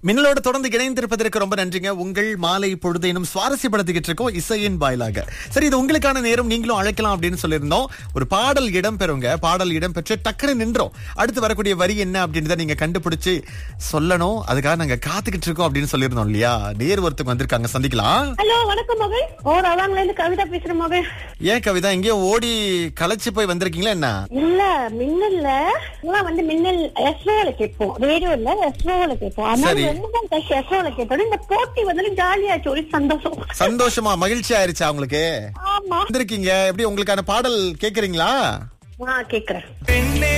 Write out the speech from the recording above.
மின்னலோட தொடர்ந்து இணைந்திருப்பதற்கு ரொம்ப நன்றிங்க உங்கள் மாலை பொழுதையினும் சுவாரஸ்யப்படுத்திக்கிட்டு இருக்கோம் இசையின் வாயிலாக சரி இது உங்களுக்கான நேரம் நீங்களும் அழைக்கலாம் அப்படின்னு சொல்லியிருந்தோம் ஒரு பாடல் இடம் பெறுங்க பாடல் இடம் பெற்று டக்குனு நின்றோம் அடுத்து வரக்கூடிய வரி என்ன அப்படின்றத நீங்க கண்டுபிடிச்சு சொல்லணும் அதுக்காக நாங்க காத்துக்கிட்டு இருக்கோம் அப்படின்னு சொல்லியிருந்தோம் இல்லையா நேர் ஒருத்தங்க வந்திருக்காங்க சந்திக்கலாம் ஹலோ வணக்கம் மகள் ஓ ரவாங்கல இருந்து கவிதா பேசுற மகள் ஏன் கவிதா எங்கேயோ ஓடி களைச்சு போய் வந்திருக்கீங்களா என்ன இல்ல மின்னல்ல நான் வந்து மின்னல் எஸ்ரோல கேட்போம் ரேடியோல எஸ்ரோல கேட்போம் ஆனா சரி. ரெண்டு தான் கட்சி எஸ்ரோல கேட்டோம் இந்த போட்டி வந்து ஜாலியாச்சு ஒரு சந்தோஷம் சந்தோஷமா மகிழ்ச்சி ஆயிருச்சா உங்களுக்கு ஆமா வந்திருக்கீங்க எப்படி உங்களுக்கான பாடல் கேக்குறீங்களா நான் கேக்குறேன்